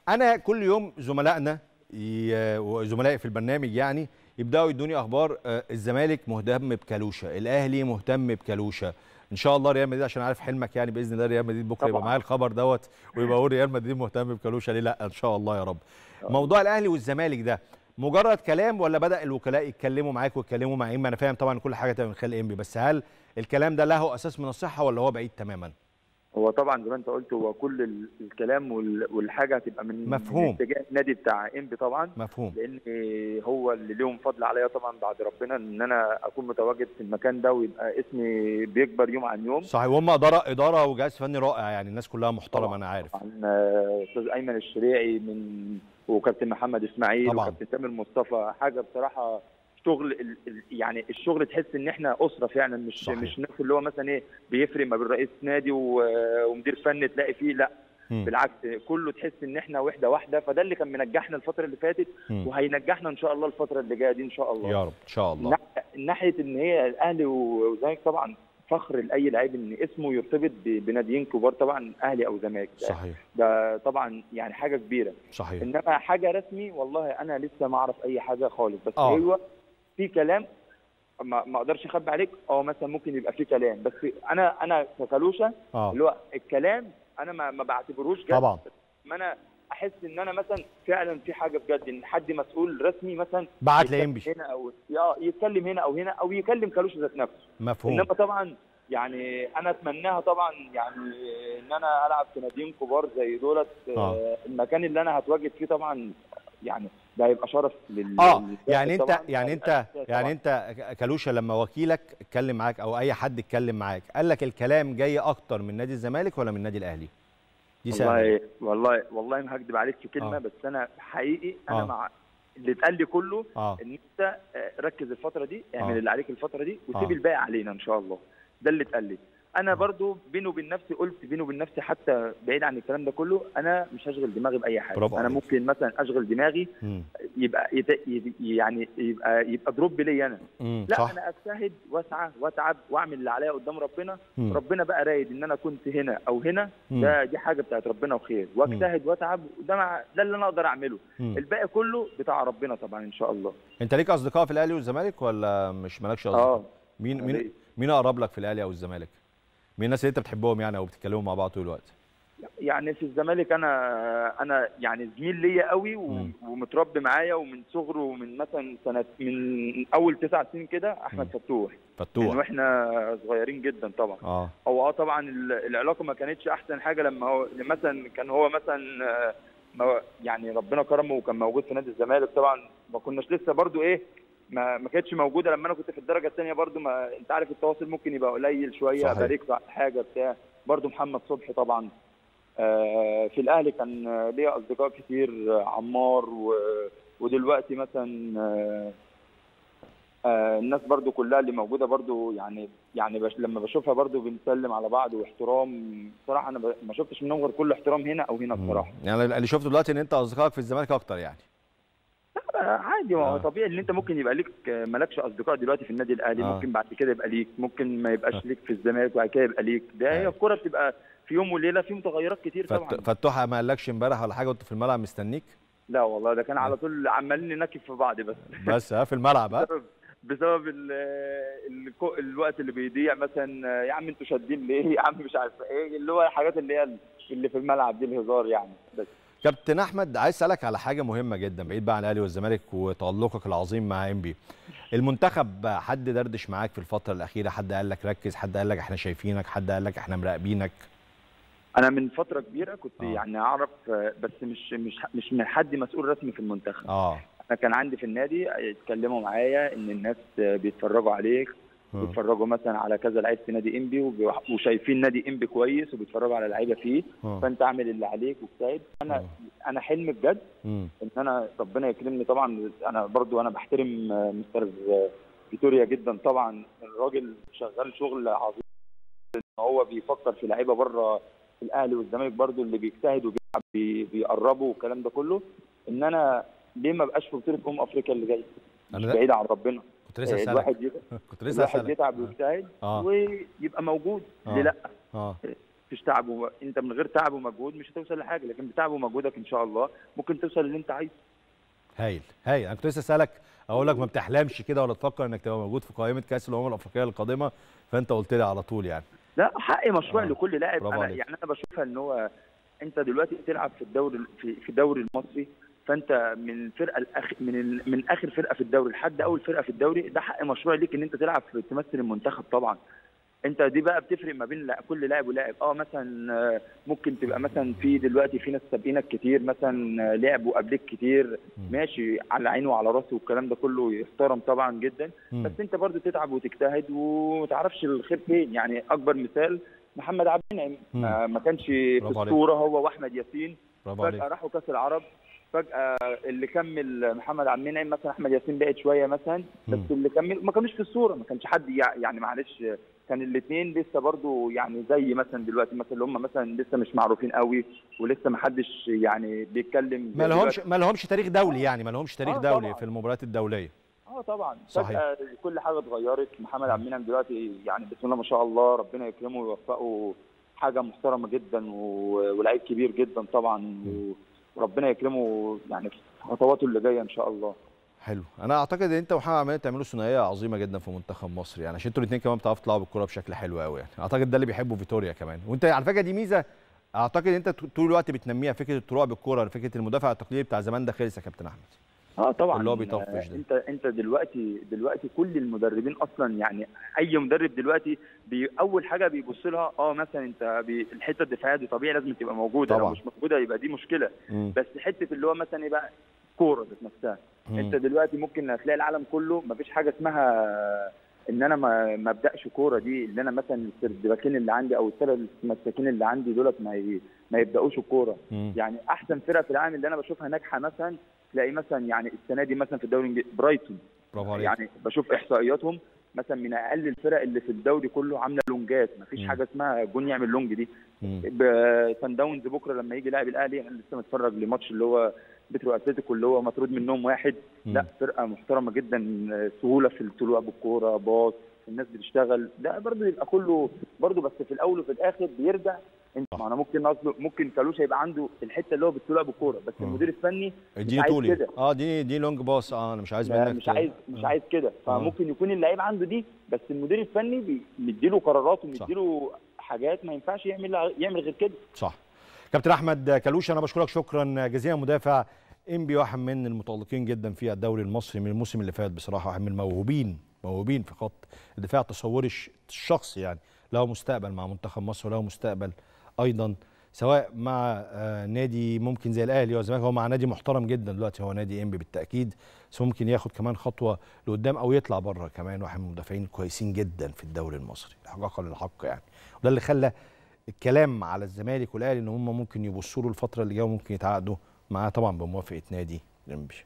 انا كل يوم زملائنا ي- وزملائي في البرنامج يعني يبداوا يدوني اخبار آه، الزمالك مهتم بكالوشا الاهلي مهتم بكالوشا ان شاء الله ريال مدريد عشان عارف حلمك يعني باذن الله ريال مدريد بكره يبقى طبعاً. معايا الخبر دوت ويبقى اقول ريال مدريد مهتم بكالوشا ليه لا ان شاء الله يا رب موضوع الاهلي والزمالك ده مجرد كلام ولا بدا الوكلاء يتكلموا معاك ويتكلموا مع انبي انا فاهم طبعا كل حاجه تبقى من خلال انبي بس هل الكلام ده له اساس من الصحه ولا هو بعيد تماما هو طبعا زي ما انت قلت هو كل ال- الكلام وال- والحاجه هتبقى من مفهوم. من اتجاه النادي بتاع انبي طبعا مفهوم لان هو اللي ليهم فضل عليا طبعا بعد ربنا ان انا اكون متواجد في المكان ده ويبقى اسمي بيكبر يوم عن يوم صحيح وهم اداره اداره وجهاز فني رائع يعني الناس كلها محترمه انا عارف طبعا آه، استاذ ايمن الشريعي من وكابتن محمد اسماعيل طبعاً. وكابتن تامر مصطفى حاجه بصراحه شغل ال- ال- يعني الشغل تحس ان احنا اسره فعلا مش صحيح. مش نفس اللي هو مثلا ايه بيفرق ما بين رئيس نادي و- ومدير فني تلاقي فيه لا مم. بالعكس كله تحس ان احنا وحده واحده فده اللي كان منجحنا الفتره اللي فاتت مم. وهينجحنا ان شاء الله الفتره اللي جايه دي ان شاء الله يا رب ان شاء الله ناحية- ناحيه ان هي الاهلي والزمالك طبعا فخر لاي لعيب ان اسمه يرتبط ب- بناديين كبار طبعا اهلي او زمالك ده- صحيح ده طبعا يعني حاجه كبيره صحيح انما حاجه رسمي والله انا لسه ما اعرف اي حاجه خالص بس آه. هو في كلام ما ما اقدرش اخبي عليك اه مثلا ممكن يبقى في كلام بس انا انا ككالوشه اه اللي هو الكلام انا ما, ما بعتبروش جد طبعا ما انا احس ان انا مثلا فعلا في حاجه بجد ان حد مسؤول رسمي مثلا بعت يتكلم لانبي هنا او اه يتكلم هنا او هنا او يكلم كالوش ذات نفسه مفهوم انما طبعا يعني انا اتمناها طبعا يعني ان انا العب في ناديين كبار زي دولت آه. آه. المكان اللي انا هتواجد فيه طبعا يعني ده هيبقى شرف لل اه للفرق يعني انت طبعاً. يعني انت طبعاً. يعني انت كالوشا لما وكيلك اتكلم معاك او اي حد اتكلم معاك قال لك الكلام جاي اكتر من نادي الزمالك ولا من النادي الاهلي دي سهله والله والله والله ما هكدب عليك في كلمه آه. آه. بس انا حقيقي انا آه. آه. مع اللي اتقال لي كله اه ان انت آه، ركز الفتره دي اعمل آه. اللي عليك الفتره دي وسيب آه. الباقي علينا ان شاء الله ده اللي اتقال لي انا آه. برضو بيني وبين نفسي قلت بيني وبين نفسي حتى بعيد عن الكلام ده كله انا مش هشغل دماغي باي حاجه برافو انا عليك. ممكن مثلا اشغل دماغي امم يبقى يت- يب- يعني يبقى يبقى دروب لي انا امم لا صح انا اجتهد واسعى واتعب واعمل اللي عليا قدام ربنا مم. ربنا بقى رايد ان انا كنت هنا او هنا مم. ده دي حاجه بتاعت ربنا وخير واجتهد واتعب وده مع ده اللي انا اقدر اعمله مم. الباقي كله بتاع ربنا طبعا ان شاء الله انت ليك اصدقاء في الاهلي والزمالك ولا مش مالكش اصدقاء اه مين مين ليا. مين اقرب لك في الاهلي او الزمالك مين الناس اللي انت بتحبهم يعني او بتتكلموا مع بعض طول الوقت يعني في الزمالك انا انا يعني زميل ليا قوي و- مم. ومتربي معايا ومن صغره ومن مثلا سنه من اول تسع سنين كده احمد مم. فتوح من فتوح واحنا صغيرين جدا طبعا اه هو اه طبعا ال- العلاقه ما كانتش احسن حاجه لما هو مثلا كان هو مثلا آه، ما- يعني ربنا كرمه وكان موجود في نادي الزمالك طبعا ما كناش لسه برضو ايه ما ما كانتش موجوده لما انا كنت في الدرجه الثانيه برضو ما انت عارف التواصل ممكن يبقى قليل شويه صحيح. ابارك له على حاجه بتاع برضو محمد صبحي طبعا آه، في الاهلي كان آه، ليا اصدقاء كتير آه، عمار و... ودلوقتي مثلا آه، آه، الناس برضو كلها اللي موجوده برضو يعني يعني بش لما بشوفها برضو بنسلم على بعض واحترام بصراحه انا ب... ما شفتش منهم غير كل احترام هنا او هنا مم. بصراحه يعني اللي شفته دلوقتي ان انت اصدقائك في الزمالك اكتر يعني آه، عادي ما هو آه. طبيعي ان انت ممكن يبقى ليك آه، مالكش اصدقاء دلوقتي في النادي الاهلي آه. ممكن بعد كده يبقى ليك ممكن ما يبقاش آه. ليك في الزمالك وبعد كده يبقى ليك ده هي آه. الكوره بتبقى في يوم وليله في متغيرات كتير طبعا فت... فتوح ما قالكش امبارح ولا حاجه وانت في الملعب مستنيك لا والله ده كان على طول عمالين ننكب في بعض بس بس ها في الملعب ها بسبب بسبب ال ال الوقت اللي بيضيع مثلا يا عم انتوا شادين ليه يا عم مش عارف ايه اللي هو الحاجات اللي هي اللي في الملعب دي الهزار يعني بس كابتن احمد عايز اسالك على حاجه مهمه جدا بعيد بقى عن الاهلي والزمالك وتالقك العظيم مع انبي المنتخب حد دردش معاك في الفتره الاخيره حد قال لك ركز حد قال لك احنا شايفينك حد قال لك احنا مراقبينك انا من فتره كبيره كنت آه. يعني اعرف آه، بس مش مش مش من حد مسؤول رسمي في المنتخب اه انا كان عندي في النادي يتكلموا معايا ان الناس آه، بيتفرجوا عليك مم. بيتفرجوا مثلا على كذا لعيب في نادي انبي وبي- وشايفين نادي انبي كويس وبيتفرجوا على لعيبه فيه مم. فانت اعمل اللي عليك واجتهد انا انا حلمي بجد مم. ان انا ربنا يكرمني طبعا انا برضو انا بحترم آه، مستر آه، فيتوريا جدا طبعا الراجل شغال شغل عظيم ان هو بيفكر في لعيبه بره في الاهلي والزمالك برضو اللي بيجتهد وبيلعب بي- بيقربوا والكلام ده كله ان انا ليه ما بقاش في بطوله امم افريقيا اللي جايه مش أنا- بعيد عن ربنا كنت لسه آه، اسالك الواحد يتعب كنت لسه الواحد اسالك يتعب ويجتهد آه. ويبقى موجود آه. ليه لا اه مفيش تعب و... انت من غير تعب ومجهود مش هتوصل لحاجه لكن بتعب ومجهودك ان شاء الله ممكن توصل اللي انت عايزه هايل هايل انا كنت لسه اسالك اقول لك ما بتحلمش كده ولا تفكر انك تبقى موجود في قائمه كاس الامم الافريقيه القادمه فانت قلت لي على طول يعني لا حق مشروع آه. آه. لكل لاعب برافو انا عليك. يعني انا بشوفها ان هو انت دلوقتي بتلعب في الدوري في في الدوري المصري فانت من الفرقه الأخ... من ال... من اخر فرقه في الدوري لحد اول فرقه في الدوري ده حق مشروع ليك ان انت تلعب في تمثل المنتخب طبعا انت دي بقى بتفرق ما بين لا- كل لاعب ولاعب اه مثلا آه، ممكن تبقى مثلا في دلوقتي في ناس سابقينك كتير مثلا آه، لعبوا قبلك كتير ماشي على عيني وعلى راسي والكلام ده كله يحترم طبعا جدا مم. بس انت برضو تتعب وتجتهد ومتعرفش الخير فين يعني اكبر مثال محمد عبد المنعم مم. ما ما كانش في برافو عليك. الصوره هو واحمد ياسين برافو عليك فجاه راحوا كاس العرب فجاه اللي كمل محمد عبد المنعم مثلا احمد ياسين بعد شويه مثلا بس مم. اللي كمل ما كانوش في الصوره ما كانش حد يع- يعني معلش كان الاثنين لسه برضو يعني زي مثلا دلوقتي مثلا اللي هم مثلا لسه مش معروفين قوي ولسه ما حدش يعني بيتكلم ما زي لهمش دلوقتي. ما لهمش تاريخ دولي يعني ما لهمش تاريخ آه، دولي طبعاً. في المباريات الدوليه اه طبعا صحيح. فجأة كل حاجه اتغيرت محمد عبد المنعم دلوقتي يعني بسم الله ما شاء الله ربنا يكرمه ويوفقه حاجه محترمه جدا و- ولاعيب كبير جدا طبعا و- وربنا يكرمه يعني في خطواته اللي جايه ان شاء الله حلو انا اعتقد ان انت ومحمد عمال تعملوا ثنائيه عظيمه جدا في منتخب مصر يعني عشان انتوا الاثنين كمان بتعرفوا تلعبوا الكوره بشكل حلو قوي يعني اعتقد ده اللي بيحبه فيتوريا كمان وانت على فكره دي ميزه اعتقد انت طول الوقت بتنميها فكره الطلوع بالكوره فكره المدافع التقليدي بتاع زمان ده خلص يا كابتن احمد اه طبعا اللي هو بيطفش آه، ده. انت انت دلوقتي دلوقتي كل المدربين اصلا يعني اي مدرب دلوقتي بي اول حاجه بيبص لها اه مثلا انت بي الحته الدفاعيه دي طبيعي لازم تبقى موجوده طبعاً. لو مش موجوده يبقى دي مشكله مم. بس حته اللي هو مثلا ايه بقى كوره ذات نفسها مم. انت دلوقتي ممكن هتلاقي العالم كله ما فيش حاجه اسمها ان انا ما ما ابداش كوره دي ان انا مثلا السردباكين اللي عندي او الثلاث مساكين اللي عندي دولت ما ي- ما يبداوش الكوره مم. يعني احسن فرقه في العالم اللي انا بشوفها ناجحه مثلا تلاقي مثلا يعني السنه دي مثلا في الدوري الانجليزي برايتون برافو عليك يعني بشوف احصائياتهم مثلا من اقل الفرق اللي في الدوري كله عامله لونجات ما فيش مم. حاجه اسمها جون يعمل لونج دي مم. سان داونز بكره لما يجي لاعب الاهلي انا لسه متفرج لماتش اللي هو بترو اتلتيكو اللي هو مطرود منهم واحد مم. لا فرقه محترمه جدا سهوله في الطلوع بالكوره باص الناس بتشتغل ده برضه يبقى كله برضه بس في الاول وفي الاخر بيرجع انت ما انا ممكن أصله ممكن كالوشا يبقى عنده الحته اللي هو بالطلوع بالكوره بس مم. المدير الفني اديني عايز طولي كده. اه دي دي لونج باص اه انا مش عايز لا، منك مش ت- عايز مش آه. عايز كده فممكن يكون اللعيب عنده دي بس المدير الفني بي- مديله قرارات ومديله حاجات ما ينفعش يعمل يعمل غير كده صح كابتن احمد كلوش انا بشكرك شكرا جزيلا مدافع انبي واحد من المتالقين جدا في الدوري المصري من الموسم اللي فات بصراحه واحد من الموهوبين موهوبين في خط الدفاع تصوري الش- الشخصي يعني له مستقبل مع منتخب مصر وله مستقبل ايضا سواء مع آه، نادي ممكن زي الاهلي او الزمالك هو مع نادي محترم جدا دلوقتي هو نادي انبي بالتاكيد بس ممكن ياخد كمان خطوه لقدام او يطلع بره كمان واحد من المدافعين الكويسين جدا في الدوري المصري احقاقا للحق يعني وده اللي خلى الكلام على الزمالك والاهلي ان هم ممكن يبصوا له الفتره اللي جايه وممكن يتعاقدوا معاه طبعا بموافقه نادي الانبي